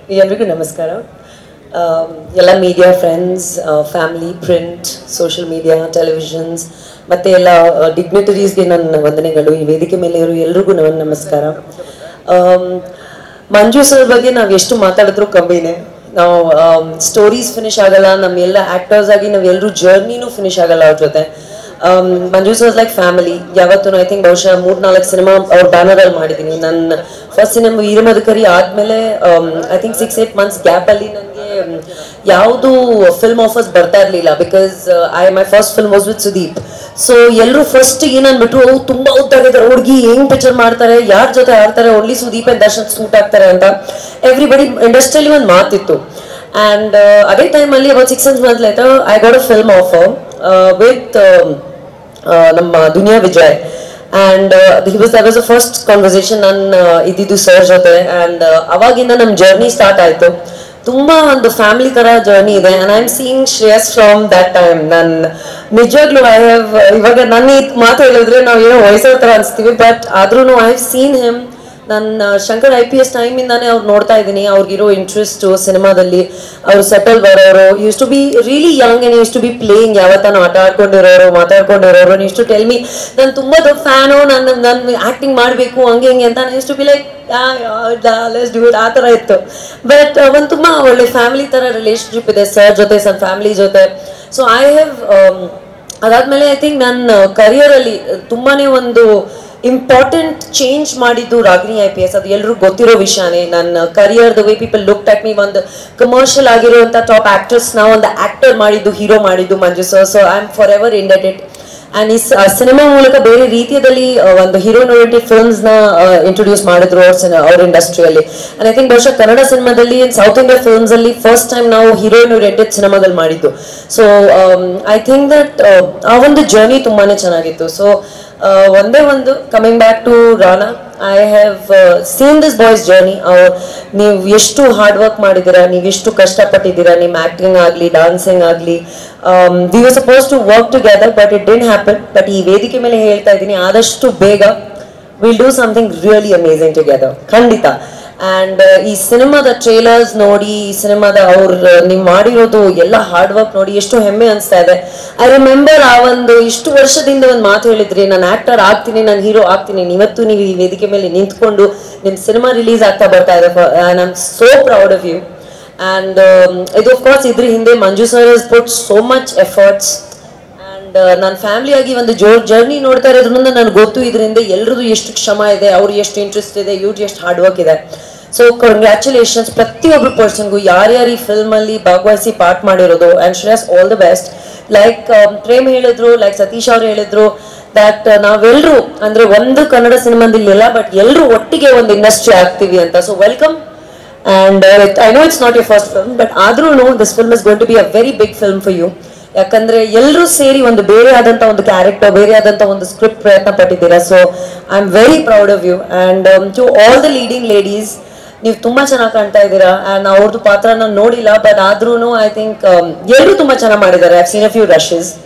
ಎಲ್ರಿಗೂ ನಮಸ್ಕಾರ ಆಮ್, ಎಲ್ಲ media friends family print social media televisions ಮತ್ತು ಎಲ್ಲ ಡಿಗ್ನಿಟರೀಸ್ಗೆ ನನ್ನ ವಂದನೆಗಳು ಈ ವೇದಿಕೆ ಮೇಲೆ ಇರೋ ಎಲ್ರಿಗೂ ನನ್ನ ನಮಸ್ಕಾರ ಆಮ್, ಮಂಜು ಸರ್ ಬಗ್ಗೆ ನಾವು ಎಷ್ಟು ಮಾತಾಡಿದ್ರು ಕಮ್ಮಿನೇ ನಾವು ಸ್ಟೋರೀಸ್ ಫಿನಿಶ್ ಆಗಲ್ಲ ನಮ್ಮ ಎಲ್ಲ ಆ್ಯಕ್ಟರ್ಸ್ ಆಗಿ ನಾವು ಎಲ್ಲರೂ ಜರ್ನಿನೂ ಫಿನಿಶ್ ಆಗಲ್ಲ ಅವ್ರ ಜೊತೆ ಮಂಜು ವಾಸ್ ಲೈಕ್ ಫ್ಯಾಮಿಲಿ ಯಾವತ್ತೂ ಐ ಥಿಂಕ್ ಬಹುಶಃ ಮೂರ್ ನಾಲ್ಕು ಸಿನಿಮಾ ಅವ್ರ ಬ್ಯಾನರ್ ಅಲ್ಲಿ ಮಾಡಿದ್ದೀನಿ ನನ್ನ ಫಸ್ಟ್ ಸಿನಿಮಾ ವೀರಮಧುಕರಿ ಆದ್ಮೇಲೆ I think six eight months gap ಅಲ್ಲಿ ನನಗೆ ಯಾವುದು ಫಿಲ್ಮ್ ಆಫರ್ಸ್ ಬರ್ತಾ ಇರಲಿಲ್ಲ because I my first film was with Sudeep so ಎಲ್ಲರೂ ಫಸ್ಟ್ ಏನ್ ಅನ್ಬಿಟ್ರು ಅವು ತುಂಬಾ ಉದ್ದಾಗಿದ್ದಾರೆ ಹುಡುಗಿ ಹೆಂಗ್ ಪಿಕ್ಚರ್ ಮಾಡ್ತಾರೆ ಯಾರ ಜೊತೆ ಆಡ್ತಾರೆ only Sudeep and Darshan suit ಆಗ್ತಾರೆ ಅಂತ ಎವ್ರಿಬಡಿ ಇಂಡಸ್ಟ್ರಿಯಲ್ಲಿ ಒಂದು ಮಾತಿತ್ತು ಆ್ಯಂಡ್ ಅದೇ ಟೈಮಲ್ಲಿ about six months later I got a film offer with ನಮ್ಮ Duniya Vijay and he was that was a first conversation ನಾನು ಇದ್ದಿದ್ದು ಸರ್ ಜೊತೆ ಆ್ಯಂಡ್ ಅವಾಗಿಂದ ನಮ್ಮ ಜರ್ನಿ ಸ್ಟಾರ್ಟ್ ಆಯಿತು ತುಂಬಾ ಒಂದು ಫ್ಯಾಮಿಲಿ ತರ ಜರ್ನಿ ಇದೆ and I am seeing Shreyas from that time ನಾನು ನಿಜವಾಗ್ಲೂ ಐ ಹ್ಯಾವ್ ಇವಾಗ ನನ್ನ ಈ ಮಾತು ಹೇಳಿದ್ರೆ ನಾವು ಏನೋ ವಯಸ್ಸರ ತರ ಅನಿಸ್ತೀವಿ ಬಟ್ ಆದ್ರೂ ಐ ಹ್ಯಾವ್ ಸೀನ್ ಹಿಮ್ ನನ್ನ ಶಂಕರ್ ಐ ಪಿ ಎಸ್ ಟೈಮಿಂದಾನೇ ಅವ್ರು ನೋಡ್ತಾ ಇದ್ದೀನಿ ಅವ್ರಿಗಿರೋ ಇಂಟ್ರೆಸ್ಟು ಸಿನಿಮಾದಲ್ಲಿ ಅವರು ಸೆಟಲ್ ಬರೋರು used to be really young and used to be playing ಯಾವತ್ತಾನು ಆಟ ಆಡ್ಕೊಂಡಿರೋರು ಮಾತಾಡ್ಕೊಂಡಿರೋರು ಯೂಸ್ ಟು ಟೆಲ್ ಮಿ ನಾನು ತುಂಬಾ ದೊಡ್ಡ ಫ್ಯಾನು ನನ್ನ ನಾನು ಆ್ಯಕ್ಟಿಂಗ್ ಮಾಡಬೇಕು ಹಂಗೆ ಹಿಂಗೆ ಅಂತ used to be like let's do it ಆ ಥರ ಇತ್ತು ಬಟ್ ಒಂದು ತುಂಬ ಒಳ್ಳೆ ಫ್ಯಾಮಿಲಿ ಥರ ರಿಲೇಶನ್ಶಿಪ್ ಇದೆ ಸರ್ ಜೊತೆ ಸನ್ ಫ್ಯಾಮಿಲಿ ಜೊತೆ ಸೊ ಐ ಹ್ಯಾವ್ ಅದಾದ್ಮೇಲೆ ಐ ಥಿಂಕ್ ನನ್ನ ಕರಿಯರಲ್ಲಿ ತುಂಬಾನೇ ಒಂದು ಇಂಪಾರ್ಟೆಂಟ್ ಚೇಂಜ್ ಮಾಡಿದ್ದು ರಾಗಿಣಿ ಐ ಪಿ ಎಸ್ ಅದು ಎಲ್ಲರೂ ಗೊತ್ತಿರೋ ವಿಷಯನೇ ನನ್ನ career the way people look at me ಒಂದು ಕಮರ್ಷಿಯಲ್ ಆಗಿರುವಂಥ ಟಾಪ್ ಆಕ್ಟರ್ಸ್ನ ಒಂದು ಆಕ್ಟರ್ ಮಾಡಿದ್ದು ಹೀರೋ ಮಾಡಿದ್ದು Manju sir so I am forever ಎವರ್ ಇಂಡೆಟೆಡ್ ಆ್ಯಂಡ್ ಈ ಸಿನಿಮಾ ಮೂಲಕ ಬೇರೆ ರೀತಿಯಲ್ಲಿ ಆ, ಒಂದು ಹೀರೋನ್ ಓರಿಯೆಂಟೆಡ್ ಫಿಲ್ಮ್ಸ್ನ ಇಂಟ್ರೊಡ್ಯೂಸ್ ಮಾಡಿದ್ರು ಅವ್ರ ಸಿನ ಅವ್ರ ಇಂಡಸ್ಟ್ರಿಯಲ್ಲಿ ಆ್ಯಂಡ್ ಐ ಥಿಂಕ್ ಬಹುಶಃ ಕನ್ನಡ ಸಿನಿಮಾದಲ್ಲಿ ಸೌತ್ ಇಂಡಿಯಾ ಫಿಲ್ಮ್ಸ್ ಅಲ್ಲಿ ಫಸ್ಟ್ ಟೈಮ್ ನಾವು ಹೀರೋಯಿನ್ ಓರಿಯೆಂಟೆಡ್ ಸಿನಿಮಾಗಳು ಮಾಡಿದ್ದು ಸೊ ಐ ಥಿಂಕ್ ದಟ್ ಆ ಒಂದು ಜರ್ನಿ ತುಂಬಾನೇ ಚೆನ್ನಾಗಿತ್ತು ಸೊ ಒಂದೇ ಒಂದು coming back to Rana I have seen this boy's journey ನೀವು ಎಷ್ಟು ಹಾರ್ಡ್ ವರ್ಕ್ ಮಾಡಿದ್ದೀರಾ ನೀವು ಎಷ್ಟು ಕಷ್ಟಪಟ್ಟಿದ್ದೀರಾ ನಿಮ್ಮ ಆಕ್ಟಿಂಗ್ ಆಗಲಿ ಡಾನ್ಸಿಂಗ್ ಆಗಲಿ we was suppose to work together but it didn't happen but ಈ ವೇದಿಕೆ ಮೇಲೆ ಹೇಳ್ತಾ ಇದ್ದೀನಿ ಆದಷ್ಟು ಬೇಗ will do something really amazing together ಖಂಡಿತ ಆ್ಯಂಡ್ ಈ ಸಿನಿಮಾದ ಟ್ರೇಲರ್ಸ್ ನೋಡಿ ಈ ಸಿನಿಮಾದ ಅವ್ರ ನೀವು ಮಾಡಿರೋದು ಎಲ್ಲ ಹಾರ್ಡ್ ವರ್ಕ್ ನೋಡಿ ಎಷ್ಟು ಹೆಮ್ಮೆ ಅನಿಸ್ತಾ ಇದೆ ಐ ರಿಮೆಂಬರ್ ಆ ಒಂದು ಇಷ್ಟು ವರ್ಷದಿಂದ ಒಂದು ಮಾತು ಹೇಳಿದ್ರಿ ನಾನು ಆಕ್ಟರ್ ಆಗ್ತೀನಿ ನಾನು ಹೀರೋ ಆಗ್ತೀನಿ ಇವತ್ತು ನೀವು ಈ ವೇದಿಕೆ ಮೇಲೆ ನಿಂತ್ಕೊಂಡು ನಿಮ್ಮ ಸಿನಿಮಾ ರಿಲೀಸ್ ಆಗ್ತಾ ಬರ್ತಾ ಇದೆ I am so proud of you and ಇದು ಕೋರ್ಸ್ ಇದ್ರ ಹಿಂದೆ Manju sir is put so much efforts and ನನ್ನ ಫ್ಯಾಮಿಲಿ ಆಗಿ ಒಂದು ಜೋ ಜರ್ನಿ ನೋಡ್ತಾ ಇರೋದ್ರಿಂದ ನನಗೆ ಗೊತ್ತು ಇದರಿಂದ ಎಲ್ರದ್ದು ಎಷ್ಟು ಶ್ರಮ ಇದೆ ಅವ್ರು ಎಷ್ಟು ಇಂಟ್ರೆಸ್ಟ್ ಇದೆ ಇವ್ರು ಎಷ್ಟು ಹಾರ್ಡ್ ವರ್ಕ್ ಇದೆ ಸೊ ಕಂಗ್ರ್ಯಾಚುಲೇಷನ್ಸ್ ಪ್ರತಿಯೊಬ್ಬರು ಪರ್ಸನ್ಗೂ ಯಾರ್ಯಾರು ಈ ಫಿಲ್ಮಲ್ಲಿ ಭಾಗವಹಿಸಿ ಪಾರ್ಟ್ ಮಾಡಿರೋದು and Shreyas all the best like Prem ಹೇಳಿದ್ರು ಲೈಕ್ ಸತೀಶ್ ಅವ್ರು ಹೇಳಿದ್ರು ದಟ್ ನಾವೆಲ್ಲರೂ ಅಂದರೆ ಒಂದು ಕನ್ನಡ ಸಿನಿಮಾದಲ್ಲಿ ಇಲ್ಲ ಬಟ್ ಎಲ್ಲರೂ ಒಟ್ಟಿಗೆ ಒಂದು ಇಂಡಸ್ಟ್ರಿ ಆಗ್ತೀವಿ ಅಂತ so welcome and I know it's not your first film but ಆದ್ರೂ this film is going to be a very big film for you ಯಾಕಂದ್ರೆ ಎಲ್ಲರೂ ಸೇರಿ ಒಂದು ಬೇರೆ ಆದಂತ ಒಂದು ಕ್ಯಾರೆಕ್ಟರ್ ಬೇರೆ ಆದಂತ ಒಂದು ಸ್ಕ್ರಿಪ್ಟ್ ಪ್ರಯತ್ನ ಪಟ್ಟಿದ್ದೀರಾ so I am very proud of you and to all the leading ladies ನೀವು ತುಂಬಾ ಚೆನ್ನಾಗಿ ಕಾಣ್ತಾ ಇದ್ದೀರಾ ಆ್ಯಂಡ್ ಅವ್ರದ್ದು ಪಾತ್ರ ನಾನು ನೋಡಿಲ್ಲ ಬಟ್ ಆದ್ರೂ ಐ ಥಿಂಕ್ ಎಲ್ಲರೂ ತುಂಬಾ ಚೆನ್ನಾಗಿ ಮಾಡಿದ್ದಾರೆ I seen a few rushes